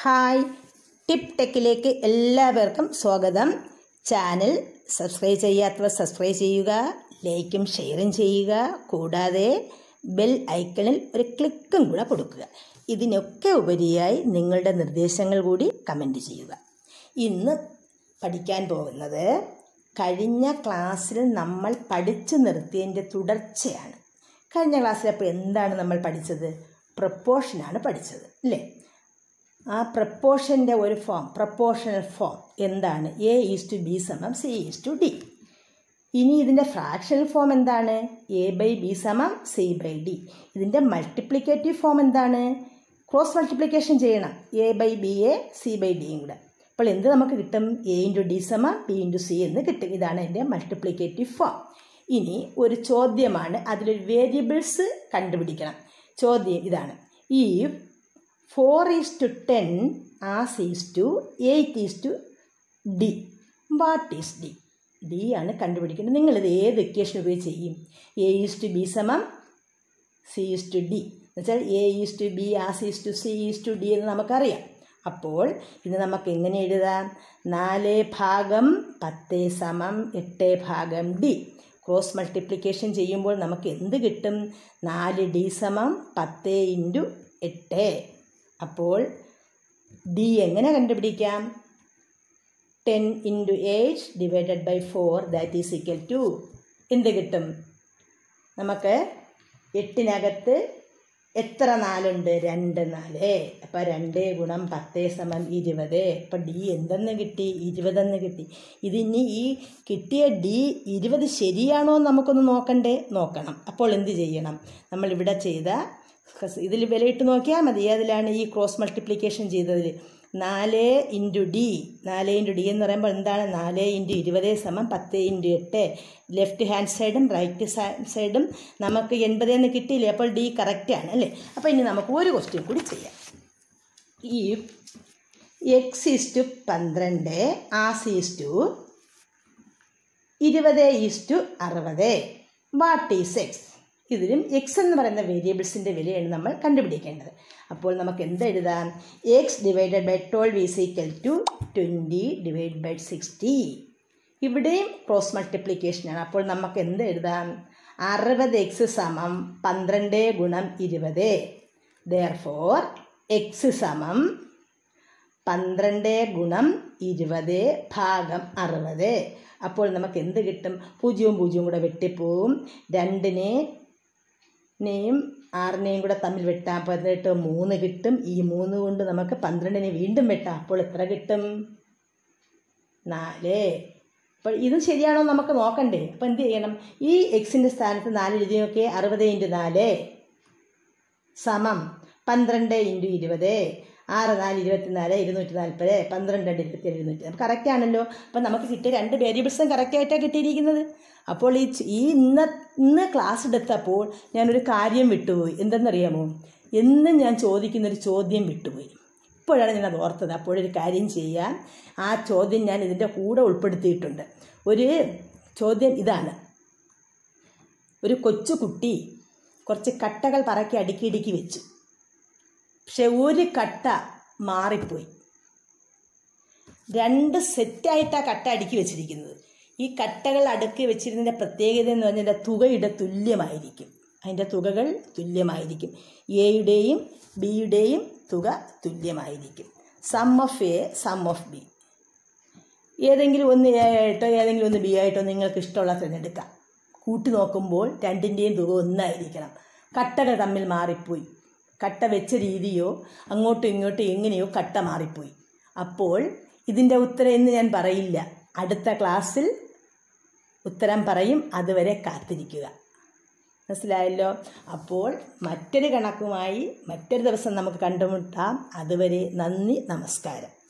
hi tip ടെക്കിലേക്ക് എല്ലാവർക്കും സ്വാഗതം channel subscribe ചെയ്യാത്തവർ സബ്സ്ക്രൈബ് ചെയ്യുക ലൈക്കും ഷെയറും ചെയ്യുക കൂടാതെ ബെൽ ഐക്കണിൽ ഒരു ക്ലിക്കും കൂടെ കൊടുക്കുക ഇതിനൊക്കെ ഉപരിയായി നിങ്ങളുടെ നിർദ്ദേശങ്ങൾ കൂടി കമൻറ്റ് ചെയ്യുക ഇന്ന് പഠിക്കാൻ പോകുന്നത് കഴിഞ്ഞ ക്ലാസ്സിൽ നമ്മൾ പഠിച്ചു നിർത്തിയതിൻ്റെ തുടർച്ചയാണ് കഴിഞ്ഞ ക്ലാസ്സിൽ അപ്പോൾ എന്താണ് നമ്മൾ പഠിച്ചത് പ്രപ്പോഷനാണ് പഠിച്ചത് അല്ലേ ആ പ്രപ്പോഷൻ്റെ ഒരു ഫോം പ്രപ്പോഷണൽ ഫോം എന്താണ് എ ഈസ് ടു ബി സമം സി ഈസ് ടു ഡി ഇനി ഇതിൻ്റെ ഫ്രാക്ഷണൽ ഫോം എന്താണ് എ ബൈ ബി സമം സി ബൈ ഡി ഇതിൻ്റെ മൾട്ടിപ്ലിക്കേറ്റീവ് ഫോം എന്താണ് ക്രോസ് മൾട്ടിപ്ലിക്കേഷൻ ചെയ്യണം A by B A C by ഡിയും കൂടെ അപ്പോൾ എന്ത് നമുക്ക് കിട്ടും എ ഇൻറ്റു ഡി സമ ബി ഇൻറ്റു സി എന്ന് കിട്ടും ഇതാണ് എൻ്റെ മൾട്ടിപ്ലിക്കേറ്റീവ് ഫോം ഇനി ഒരു ചോദ്യമാണ് അതിലൊരു വേരിയബിൾസ് കണ്ടുപിടിക്കണം ചോദ്യം ഇതാണ് ഈ four is to ten as is to eight is to D what is D D ആണ് കണ്ടുപിടിക്കേണ്ടത് നിങ്ങളിത് ഏത് ഇക്വേഷൻ ഉപയോഗിച്ച് ചെയ്യും എ ഈസ് ടു ബി സമം സി ഈസ് ടു ഡി എന്നുവെച്ചാൽ A is to B as is to C is to D എന്ന് നമുക്കറിയാം അപ്പോൾ ഇത് നമുക്ക് എങ്ങനെ എഴുതാം നാല് ഭാഗം പത്ത് സമം എട്ട് ഭാഗം ഡി ക്രോസ് മൾട്ടിപ്ലിക്കേഷൻ ചെയ്യുമ്പോൾ നമുക്ക് എന്ത് കിട്ടും നാല് ഡി സമം പത്ത് ഇൻറ്റു എട്ട് അപ്പോൾ ഡി എങ്ങനെ കണ്ടുപിടിക്കാം ten into eight divided by four that is equal to എന്ത് കിട്ടും നമുക്ക് എട്ടിനകത്ത് എത്ര നാലുണ്ട് രണ്ട് നാല് അപ്പോൾ രണ്ട് ഗുണം പത്ത് സമം ഇരുപത് അപ്പോൾ ഡി എന്തെന്ന് കിട്ടി ഇരുപതെന്ന് കിട്ടി ഇതിനി ഈ കിട്ടിയ ഡി ഇരുപത് ശരിയാണോ എന്ന് നമുക്കൊന്ന് നോക്കണ്ടേ നോക്കണം അപ്പോൾ എന്ത് ചെയ്യണം നമ്മളിവിടെ ചെയ്ത ഇതിൽ വിലയിട്ട് നോക്കിയാൽ മതി ഏതിലാണ് ഈ ക്രോസ് മൾട്ടിപ്ലിക്കേഷൻ ചെയ്തതിൽ നാല് ഇൻറ്റു ഡി നാല് ഇൻറ്റു ഡി എന്ന് പറയുമ്പോൾ എന്താണ് നാല് ഇൻറ്റു ഇരുപത് സമം പത്ത് ഇൻറ്റു എട്ട് ലെഫ്റ്റ് ഹാൻഡ് സൈഡും റൈറ്റ് സൈഡും നമുക്ക് എൺപത് എന്ന് കിട്ടിയില്ലേ അപ്പോൾ ഡി കറക്റ്റാണ് അല്ലേ അപ്പോൾ ഇനി നമുക്ക് ഒരു ക്വസ്റ്റ്യൻ കൂടി ചെയ്യാം ഈ എക്സ് ഈസ് ടു പന്ത്രണ്ട് ആസ് ഈസ് ടു ഇരുപത് ഈസ് ടു അറുപത് വാട്ട് ഈസ് എക്സ് ഇതിലും എക്സ് എന്ന് പറയുന്ന വേരിയബിൾസിൻ്റെ വിലയാണ് നമ്മൾ കണ്ടുപിടിക്കേണ്ടത് അപ്പോൾ നമുക്ക് എന്ത് എഴുതാം X divided by twelve is equal to twenty divide by sixty ഇവിടെയും ക്രോസ് മൾട്ടിപ്ലിക്കേഷനാണ് അപ്പോൾ നമുക്ക് എന്ത് എഴുതാം അറുപത് എക്സ് സമം പന്ത്രണ്ട് ഗുണം ഇരുപത് ദർ ഫോർ എക്സ് സമം പന്ത്രണ്ട് ഗുണം ഇരുപത് ഭാഗം അറുപത് അപ്പോൾ നമുക്ക് എന്ത് കിട്ടും പൂജ്യവും പൂജ്യവും കൂടെ വെട്ടിപ്പോവും രണ്ടിനെ നെയും ആറിനെയും കൂടെ തമ്മിൽ വെട്ടാൻ പതിനെട്ട് മൂന്ന് കിട്ടും ഈ മൂന്ന് കൊണ്ട് നമുക്ക് പന്ത്രണ്ടിനെ വീണ്ടും വെട്ടാം അപ്പോൾ എത്ര കിട്ടും നാല് അപ്പോൾ ഇത് ശരിയാണോ നമുക്ക് നോക്കണ്ടേ അപ്പോൾ എന്ത് ചെയ്യണം ഈ എക്സിൻ്റെ സ്ഥാനത്ത് നാല് എഴുതി നോക്കിയേ അറുപത് ഇൻറ്റു നാല് സമം പന്ത്രണ്ട് ഇൻറ്റു ഇരുപത് ആറ് നാല് ഇരുപത്തിനാല് ഇരുന്നൂറ്റി നാൽപ്പത് പന്ത്രണ്ട് രണ്ട് ഇരുപത്തി ഏഴ് ഇരുന്നൂറ്റി നാല് കറക്റ്റ് ആണല്ലോ അപ്പം നമുക്ക് കിട്ടിയ രണ്ട് വേരിയബിൾസും കറക്റ്റായിട്ടാണ് കിട്ടിയിരിക്കുന്നത് അപ്പോൾ ഈ ഈ ഇന്ന് ഇന്ന് ക്ലാസ് എടുത്തപ്പോൾ ഞാനൊരു കാര്യം വിട്ടുപോയി എന്തെന്നറിയാമോ എന്നും ഞാൻ ചോദിക്കുന്നൊരു ചോദ്യം വിട്ടുപോയി ഇപ്പോഴാണ് ഞാൻ അത് ഓർത്തത് അപ്പോഴൊരു കാര്യം ചെയ്യാൻ ആ ചോദ്യം ഞാൻ ഇതിൻ്റെ കൂടെ ഉൾപ്പെടുത്തിയിട്ടുണ്ട് ഒരു ചോദ്യം ഇതാണ് ഒരു കൊച്ചു കുട്ടി കുറച്ച് കട്ടകൾ പറക്കി അടുക്കി അടുക്കി വെച്ചു പക്ഷെ ഒരു കട്ട മാറിപ്പോയി രണ്ട് സെറ്റായിട്ടാണ് കട്ട അടുക്കി വെച്ചിരിക്കുന്നത് ഈ കട്ടകൾ അടുക്കി വെച്ചിരുന്നതിൻ്റെ പ്രത്യേകത എന്ന് പറഞ്ഞാൽ തുകയുടെ തുല്യമായിരിക്കും അതിൻ്റെ തുകകൾ തുല്യമായിരിക്കും എയുടെയും ബിയുടെയും തുക തുല്യമായിരിക്കും sum of A sum of B ഏതെങ്കിലും ഒന്ന് എ ആയിട്ടോ ഏതെങ്കിലും ഒന്ന് ബി ആയിട്ടോ നിങ്ങൾക്ക് ഇഷ്ടമുള്ള തിരഞ്ഞെടുക്കാം കൂട്ടി നോക്കുമ്പോൾ രണ്ടിൻ്റെയും തുക ഒന്നായിരിക്കണം കട്ടകൾ തമ്മിൽ മാറിപ്പോയി കട്ട വെച്ച രീതിയോ അങ്ങോട്ടും ഇങ്ങോട്ടും എങ്ങനെയോ കട്ട മാറിപ്പോയി അപ്പോൾ ഇതിൻ്റെ ഉത്തരം എന്ന് ഞാൻ പറയില്ല അടുത്ത ക്ലാസ്സിൽ ഉത്തരം പറയും അതുവരെ കാത്തിരിക്കുക മനസ്സിലായല്ലോ അപ്പോൾ മറ്റൊരു കണക്കുമായി മറ്റൊരു ദിവസം നമുക്ക് കണ്ടുമുട്ടാം അതുവരെ നന്ദി നമസ്കാരം